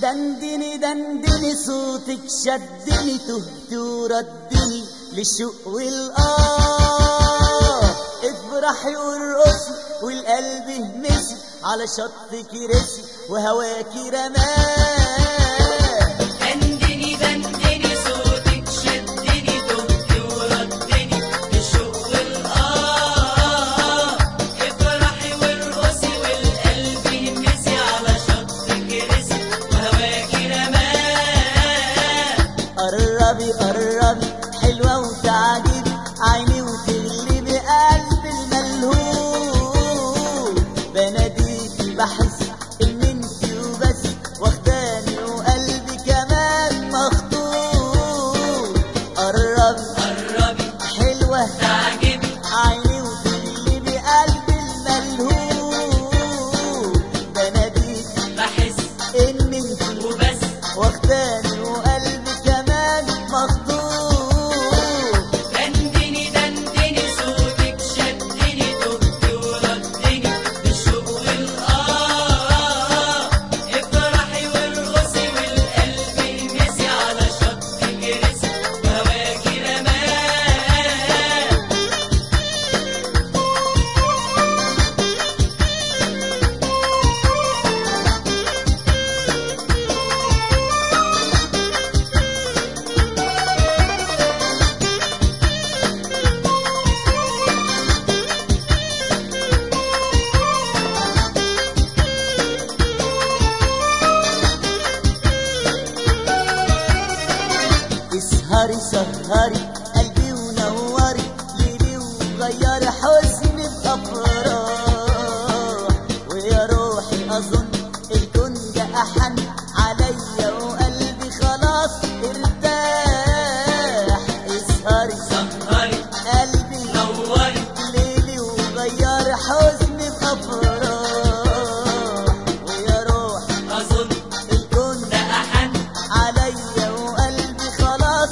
دندني دندني صوتك شدني تهت وردني للشوق والآه افرحي وارقصي والقلب همسي على شطك رسي وهواكي رماه دندني دندني صوتك شدني دهت وردني للشوق والآه افرحي وارقصي والقلب يمسي على شطك رسي وهواكي رماه قربي قربي حلوة وتعجبي عيني وتغلبي قلب الملهوف بناديكي بحس ان انتي وبس واخداني وقلبي كمان مخطوف قربي قربي حلوة تعجبي عيني وتغلبي قلب الملهوف بناديكي بحس ان انتي وبس واخداني وقلبي كمان مخطوف دندني دندني صوتك شدني دهت وردني للشوق والآه افرحي وارقصي والقلب يمسي على شطك رسي وهواكي رماه اسهري سهري قلبي ونوري ليلي وغيري حزني بأفراح ويا روحي أظن الكون ده أحن عليا وقلبي خلاص ارتاح اسهري سهري قلبي نوري ليلي وغيري حزني بأفراح ويا روحي أظن الكون ده أحن عليا وقلبي خلاص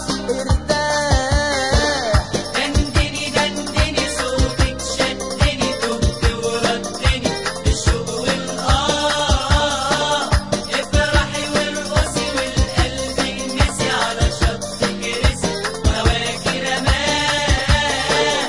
ارتاح دندني دندني صوتك شدني دهت وردني للشوق والآه افرحي وارقصي والقلب يمسي على شطك رسي وهواكي رماه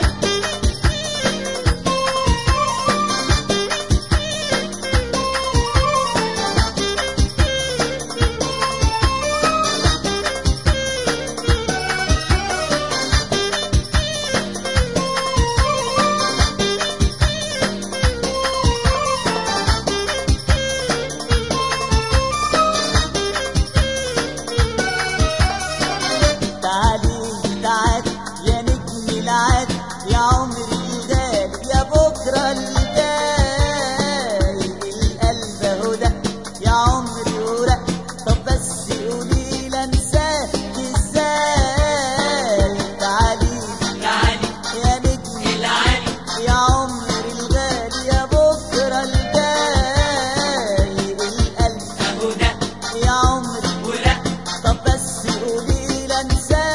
تعالي تعالي يا نجم العاد يا عمري الغالي يا بكرة الجاي القلب اهو ده يا عمري ورق طب بس قولي لا انساك ازاي تعالي تعالي يا نجم العالي يا عمري الغالي يا بكرة الجاي القلب أهو ده يا عمري ورق طب بس قولي لا انساك